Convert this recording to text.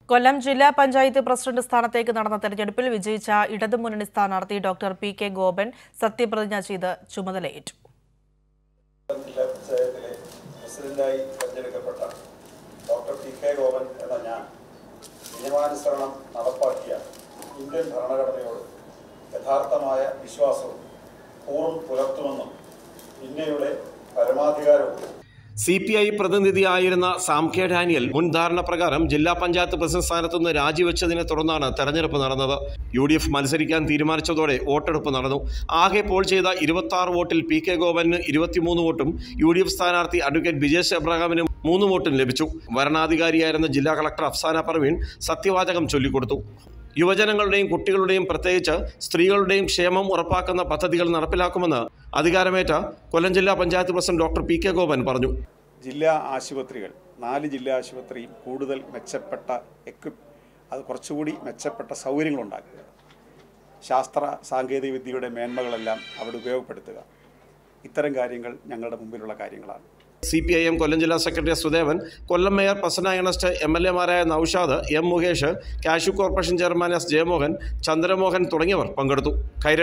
കൊല്ലം ജില്ലാ പഞ്ചായത്ത് പ്രസിഡന്റ് സ്ഥാനത്തേക്ക് നടന്ന തെരഞ്ഞെടുപ്പിൽ വിജയിച്ച ഇടതുമുന്നണി സ്ഥാനാർത്ഥി ഡോക്ടർ പി കെ ഗോപൻ സത്യപ്രതിജ്ഞ ചെയ്ത് ചുമതലയേറ്റു ജില്ലാ പഞ്ചായത്തിലെ പ്രസിഡന്റായി തെരഞ്ഞെടുക്കപ്പെട്ട ഡോക്ടർ പി കെ ഗോപൻ എന്ന ഞാൻ നിയമാനുസരണം നടപ്പാക്കിയ ഇന്ത്യൻ ഭരണഘടനയോട് യഥാർത്ഥമായ വിശ്വാസവും കൂറും പുലർത്തുമെന്നും ഇന്ത്യയുടെ പരമാധികാരവും സി പി ഐ പ്രതിനിധിയായിരുന്ന സാം കെ ഡാനിയൽ മുൻ ധാരണ പ്രകാരം ജില്ലാ പഞ്ചായത്ത് പ്രസിഡന്റ് സ്ഥാനത്തുനിന്ന് രാജിവെച്ചതിനെ തുടർന്നാണ് തെരഞ്ഞെടുപ്പ് നടന്നത് യു ഡി എഫ് മത്സരിക്കാൻ തീരുമാനിച്ചതോടെ വോട്ടെടുപ്പ് നടന്നു ആകെ പോൾ ചെയ്ത ഇരുപത്തി ആറ് വോട്ടിൽ പി കെ ഗോപന് ഇരുപത്തിമൂന്ന് വോട്ടും യു ഡി എഫ് സ്ഥാനാർത്ഥി അഡ്വക്കേറ്റ് ബിജേഷ് എബ്രഹാമിന് മൂന്ന് വോട്ടും ലഭിച്ചു വരണാധികാരിയായിരുന്ന ജില്ലാ കളക്ടർ അഫ്സാന പർവീൺ സത്യവാചകം ചൊല്ലിക്കൊടുത്തു യുവജനങ്ങളുടെയും കുട്ടികളുടെയും പ്രത്യേകിച്ച് സ്ത്രീകളുടെയും ക്ഷേമം ഉറപ്പാക്കുന്ന പദ്ധതികൾ നടപ്പിലാക്കുമെന്ന് അധികാരമേറ്റ കൊല്ലം ജില്ലാ panchayat president doctor P K Gopan പറഞ്ഞു ജില്ലാ ആശുപത്രികൾ നാല് ജില്ലാ ആശുപത്രിയും കൂടുതൽ മെച്ചപ്പെട്ട എക്വിപ്പ് അത് കുറച്ചുകൂടി മെച്ചപ്പെട്ട സൗകര്യങ്ങളുണ്ടാക്കുക ശാസ്ത്ര സാങ്കേതിക വിദ്യയുടെ മേന്മകളെല്ലാം അവിടെ ഉപയോഗപ്പെടുത്തുക ഇത്തരം കാര്യങ്ങൾ ഞങ്ങളുടെ മുമ്പിലുള്ള കാര്യങ്ങളാണ് C P I M Kollam ജില്ലാ secretary Sudevan Kollam mayor Prasanna Ernest M L എമാരായ Naushad M Mukesh cashew corporation chairman S Jayamohan Chandramohan തുടങ്ങിയവർ പങ്കെടുത്തു കൈര